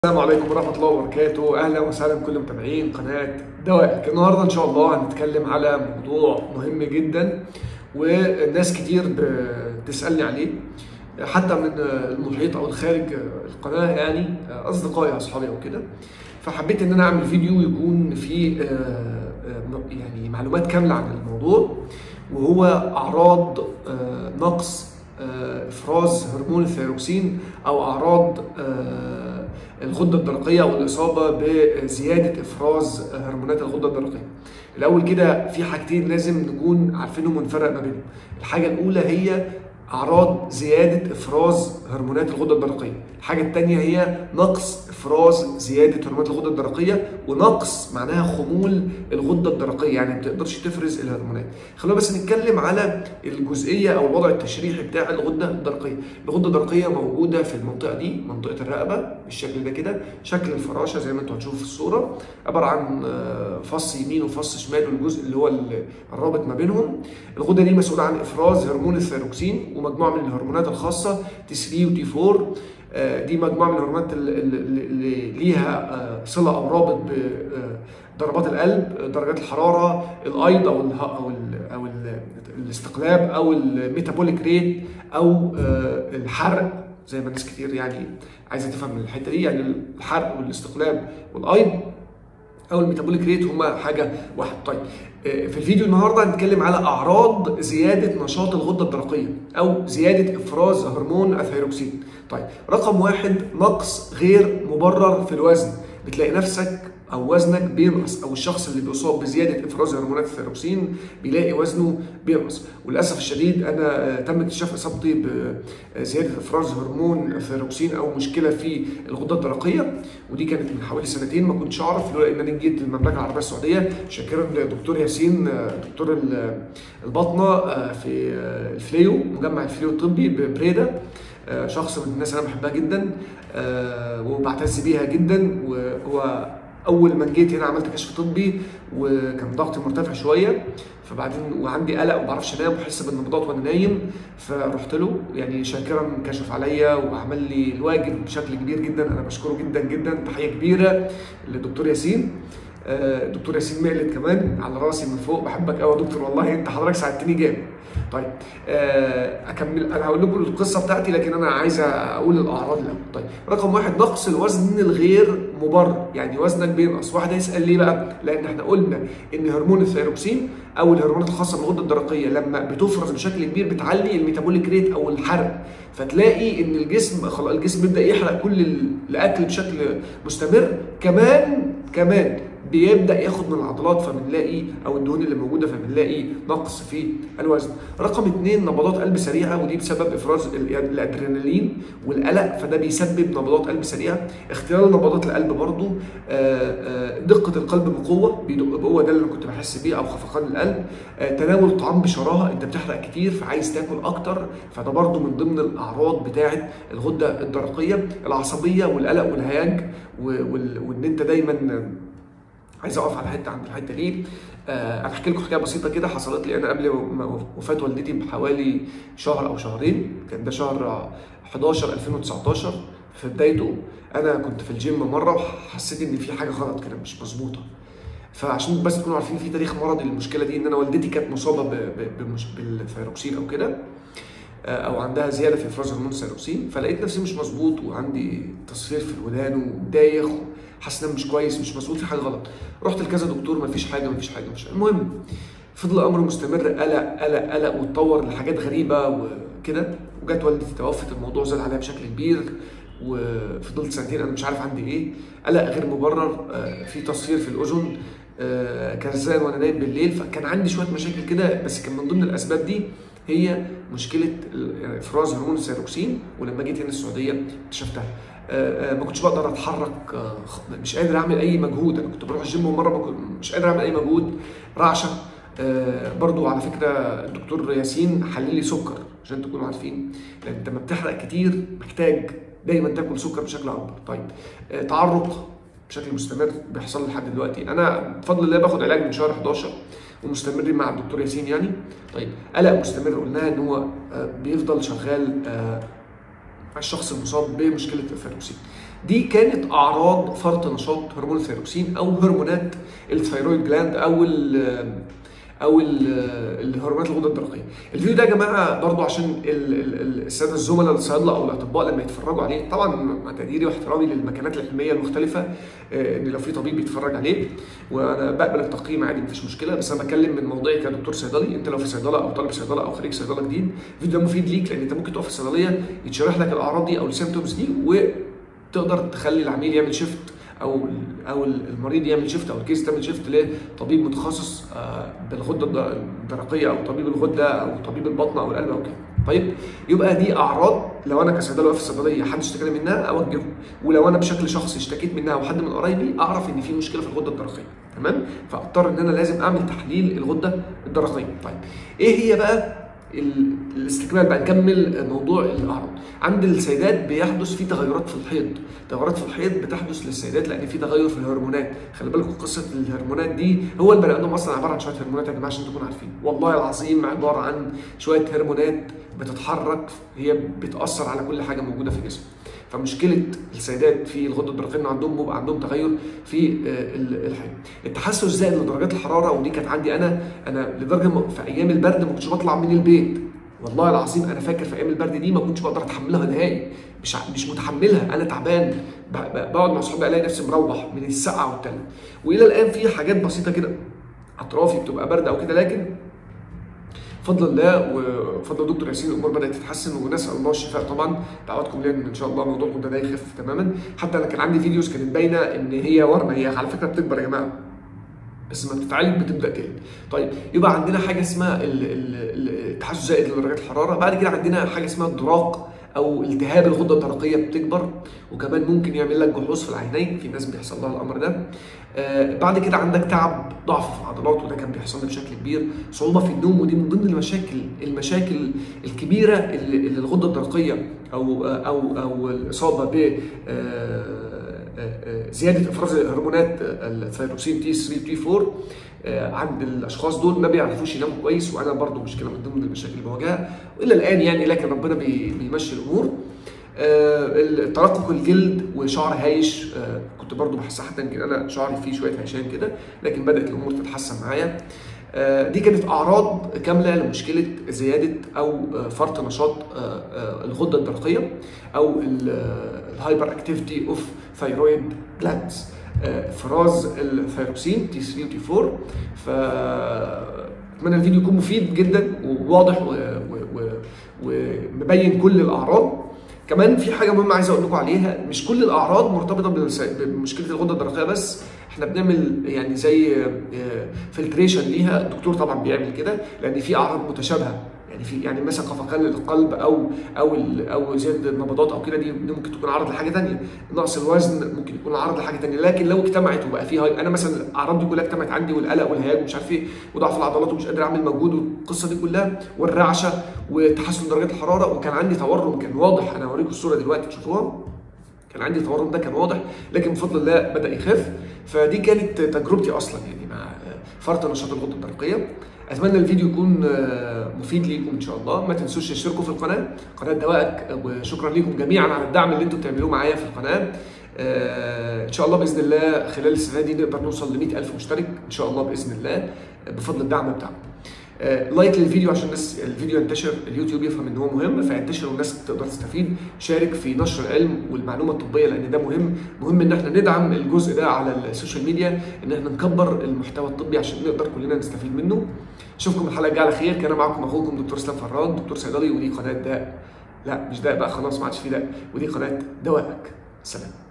السلام عليكم ورحمة الله وبركاته، أهلا وسهلا بكل متابعين قناة دوائك، النهارده إن شاء الله هنتكلم على موضوع مهم جدا والناس كتير بتسألني عليه حتى من المحيط أو الخارج القناة يعني أصدقائي أصحابي أو كده، فحبيت إن أنا أعمل فيديو يكون فيه يعني معلومات كاملة عن الموضوع وهو أعراض نقص افراز هرمون الثيروكسين او اعراض الغده الدرقيه او الاصابه بزياده افراز هرمونات الغده الدرقيه. الاول كده في حاجتين لازم نكون عارفينهم ونفرق ما بينهم. الحاجه الاولى هي اعراض زياده افراز هرمونات الغده الدرقيه. الحاجه الثانيه هي نقص افراز زياده هرمونات الغده الدرقيه ونقص معناها خمول الغده الدرقيه يعني ما بتقدرش تفرز الهرمونات. خلونا بس نتكلم على الجزئيه او الوضع التشريحي بتاع الغده الدرقيه. الغده الدرقيه موجوده في المنطقه دي منطقه الرقبه بالشكل ده كده شكل الفراشه زي ما انتم هتشوفوا في الصوره عباره عن فص يمين وفص شمال والجزء اللي هو الرابط ما بينهم. الغده دي مسؤوله عن افراز هرمون الثيروكسين ومجموعه من الهرمونات الخاصه تي 3 وتي 4 دي مجموعه من الهرمونات اللي ليها صله او رابط بضربات القلب درجات الحراره الايض او ال او ال او ال الاستقلاب او الميتابوليك ريت او الحرق زي ما ناس كتير يعني عايزه تفهم الحته دي يعني الحرق والاستقلاب والايض او الميتابوليك ريت هما حاجه واحده طيب في الفيديو النهارده هنتكلم على اعراض زياده نشاط الغده الدرقيه او زياده افراز هرمون الثيروكسين طيب رقم واحد نقص غير مبرر في الوزن بتلاقي نفسك او وزنك بينقص او الشخص اللي بيصاب بزياده افراز هرمونات الثيروكسين بيلاقي وزنه بينقص وللاسف الشديد انا تم اكتشاف اصابتي بزياده افراز هرمون الثيروكسين او مشكله في الغده الدرقيه ودي كانت من حوالي سنتين ما كنتش اعرف لولا ان انا جيت المملكه العربيه السعوديه شاكرا لدكتور ياسين دكتور الباطنه في الفليو مجمع الفليو الطبي ببريده شخص من الناس انا بحبها جدا وبعتز بيها جدا وهو اول ما جيت هنا عملت كشف طبي وكان ضغطي مرتفع شويه فبعدين وعندي قلق وما بعرفش انام وحس بالنبضات وانا نايم فرحت له يعني شاكرا كشف عليا وعمل لي الواجب بشكل كبير جدا انا بشكره جدا جدا تحيه كبيره للدكتور ياسين دكتور ياسين مقلد كمان على راسي من فوق بحبك قوي يا دكتور والله انت حضرتك ساعدتني جامد طيب اكمل انا هقول لكم القصه بتاعتي لكن انا عايز اقول الاعراض الاول طيب رقم واحد نقص الوزن الغير مبرر يعني وزنك بينقص واحد هيسال ليه بقى لان احنا قلنا ان هرمون الثيروكسين او الهرمونات الخاصه بالغده الدرقيه لما بتفرز بشكل كبير بتعلي الميتابوليك ريت او الحرق فتلاقي ان الجسم خلاص الجسم بيبدا يحرق كل الاكل بشكل مستمر كمان كمان بيبدا ياخد من العضلات فبنلاقي او الدهون اللي موجوده فبنلاقي نقص في الوزن. رقم اثنين نبضات قلب سريعه ودي بسبب افراز الادرينالين والقلق فده بيسبب نبضات قلب سريعه. اختلال نبضات القلب برضو دقه القلب بقوه بيدق بقوه ده اللي كنت بحس بيه او خفقان القلب. تناول طعام بشراهه انت بتحرق كتير فعايز تاكل اكتر فده برضو من ضمن الاعراض بتاعه الغده الدرقيه. العصبيه والقلق والهياج وان انت دايما عايز اقف على حته عند الحته دي آه انا احكي لكم حكايه بسيطه كده حصلت لي انا قبل وفاه والدتي بحوالي شهر او شهرين كان ده شهر 11 2019 في بدايته انا كنت في الجيم مره وحسيت ان في حاجه غلط كده مش مظبوطه فعشان بس تكونوا عارفين في تاريخ مرضي للمشكله دي ان انا والدتي كانت مصابه بالثيروكسين او كده او عندها زياده في افراز هرمون الثيروكسين فلقيت نفسي مش مظبوط وعندي تصفير في الودان ودايخ حاسس ان مش كويس مش مظبوط في حاجه غلط رحت لكذا دكتور مفيش حاجه مفيش حاجه مش المهم فضل الامر مستمر قلق قلق قلق واتطور لحاجات غريبه وكده وجت والدتي توفت الموضوع زاد عليها بشكل كبير وفضلت سنتين انا مش عارف عندي ايه قلق غير مبرر في تصفير في الاذن كرزان وانا نايم بالليل فكان عندي شويه مشاكل كده بس كان من ضمن الاسباب دي هي مشكله افراز هرمون الثيروكسين ولما جيت هنا السعوديه اكتشفتها ما كنتش بقدر اتحرك مش قادر اعمل اي مجهود انا كنت بروح الجيم ومره مش قادر اعمل اي مجهود رعشه برضو على فكره الدكتور ياسين حلل لي سكر عشان تكونوا عارفين لان انت لما بتحرق كتير محتاج دايما تاكل سكر بشكل اكبر طيب تعرق بشكل مستمر بيحصل لحد دلوقتي انا بفضل الله باخد علاج من شهر 11 ومستمرين مع الدكتور ياسين يعني طيب قلق مستمر قلناها ان هو بيفضل شغال مع الشخص المصاب بمشكله الفيروسين دي كانت اعراض فرط نشاط هرمون الثيروكسين او هرمونات الثيرويد جلاند او ال او ال- الهرمونات الغده الدرقيه. الفيديو ده يا جماعه برضو عشان ال- ال- ال- الساده الزملاء الصيادله او الاطباء لما يتفرجوا عليه طبعا مع تقديري واحترامي للمكانات العلميه المختلفه آه، ان لو في طبيب بيتفرج عليه وانا بقبل التقييم عادي مفيش مشكله بس انا بتكلم من موضوعي كدكتور صيدلي انت لو في صيدله او طالب صيدله او خريج صيدله جديد الفيديو ده مفيد ليك لان انت ممكن تقف في الصيدليه يتشرح لك الاعراض دي او السيمتومز دي وتقدر تخلي العميل يعمل شيفت او او المريض يعمل شيفت او الكيس تعمل شيفت لطبيب متخصص آه، بالغده الد- الدرقيه او طبيب الغده او طبيب البطن او القلب او كده طيب يبقى دي اعراض لو انا كصيدله واقف في الصيدليه حد اشتكى لي منها اوجهه ولو انا بشكل شخصي اشتكيت منها او حد من قرايبي اعرف ان في مشكله في الغده الدرقيه تمام فاضطر ان انا لازم اعمل تحليل الغده الدرقيه طيب ايه هي بقى ال- الاستكمال بقى نكمل موضوع الاعراض عند السيدات بيحدث في تغيرات في الحيض تغيرات في الحيض بتحدث للسيدات لان في تغير في الهرمونات خلي بالكم قصه الهرمونات دي هو البني ادم اصلا عباره عن شويه هرمونات يا جماعه عشان تكونوا عارفين والله العظيم عباره عن شويه هرمونات بتتحرك هي بتاثر على كل حاجه موجوده في الجسم فمشكله السيدات في الغده الدرقيه ان عندهم بيبقى عندهم تغير في آه، ال- الحيض التحسس زائد لدرجات الحراره ودي كانت عندي انا انا لدرجه م- في ايام البرد ما كنتش بطلع من البيت والله العظيم انا فاكر في ايام البرد دي ما كنتش بقدر اتحملها نهائي مش ع- مش متحملها انا تعبان ب- ب- بقعد مع صحابي الاقي نفسي مروح من السقعه والتلج والى الان في حاجات بسيطه كده اطرافي بتبقى برد او كده لكن بفضل الله وبفضل دكتور ياسين الامور بدات تتحسن ونسال الله الشفاء طبعا دعواتكم ليا ان ان شاء الله موضوع الغده ده يخف تماما حتى انا كان عندي فيديوز كانت باينه ان هي ورمه هي على فكره بتكبر يا جماعه بس ما بتتعالج بتبدا تقل طيب يبقى عندنا حاجه اسمها ال- ال- ال- التحسس زائد لدرجات الحراره بعد كده عندنا حاجه اسمها الدراق او التهاب الغده الدرقيه بتكبر وكمان ممكن يعمل لك جحوظ في العينين في ناس بيحصل لها الامر ده آه بعد كده عندك تعب ضعف في العضلات وده كان بيحصل لي بشكل كبير صعوبه في النوم ودي من ضمن المشاكل المشاكل الكبيره اللي اللي الغده الدرقيه او او او الاصابه ب آه، زياده افراز هرمونات الثيروكسين تي 3 تي 4 آه، عند الاشخاص دول ما بيعرفوش يناموا كويس وانا برضو مشكله من ضمن المشاكل اللي بواجهها والى الان يعني لكن ربنا بي- بيمشي الامور آه، ترقق الجلد وشعر هايش آه، كنت برضو بحسها حتى يمكن انا شعري فيه شويه هيشان كده لكن بدات الامور تتحسن معايا آه، دي كانت اعراض كامله لمشكله زياده او آه، فرط نشاط آه، آه، الغده الدرقيه او الهايبر اكتيفيتي اوف ثايرويد جلاندز افراز الثيروكسين تي 3 وتي 4 ف اتمنى الفيديو يكون مفيد جدا وواضح و- و- و- ومبين كل الاعراض كمان في حاجه مهمه عايز اقول لكم عليها مش كل الاعراض مرتبطه بالس- بمشكله الغده الدرقيه بس احنا بنعمل يعني زي فلتريشن ليها الدكتور طبعا بيعمل كده لان في اعراض متشابهه يعني في يعني مثلا خفقان القلب او او ال- او زياده النبضات او كده دي دي ممكن تكون عرض لحاجه ثانيه نقص الوزن ممكن يكون عرض لحاجه ثانيه لكن لو اجتمعت وبقى فيها انا مثلا الاعراض دي كلها اجتمعت عندي والقلق والهياج ومش عارف ايه وضعف العضلات ومش قادر اعمل مجهود والقصه دي كلها والرعشه وتحسن درجات الحراره وكان عندي تورم كان واضح انا هوريكم الصوره دلوقتي تشوفوها كان عندي تورم ده كان واضح لكن بفضل الله بدا يخف فدي كانت تجربتي اصلا يعني مع فرط نشاط الغده الدرقيه اتمنى الفيديو يكون آه، مفيد ليكم ان شاء الله ما تنسوش تشتركوا في القناه قناه دوائك وشكرا لكم جميعا على الدعم اللي انتم بتعملوه معايا في القناه آه، ان شاء الله باذن الله خلال السنه دي نقدر نوصل ل 100000 مشترك ان شاء الله باذن الله بفضل الدعم بتاعكم آه، لايك للفيديو عشان الناس الفيديو ينتشر اليوتيوب يفهم ان هو مهم فينتشر والناس تقدر تستفيد شارك في نشر العلم والمعلومه الطبيه لان ده مهم مهم ان احنا ندعم الجزء ده على السوشيال ميديا ان احنا نكبر المحتوى الطبي عشان نقدر كلنا نستفيد منه اشوفكم الحلقه الجايه على خير كان معاكم اخوكم دكتور اسلام فراد دكتور صيدلي ودي قناه داء لا مش داء بقى خلاص ما عادش في داء ودي قناه دوائك سلام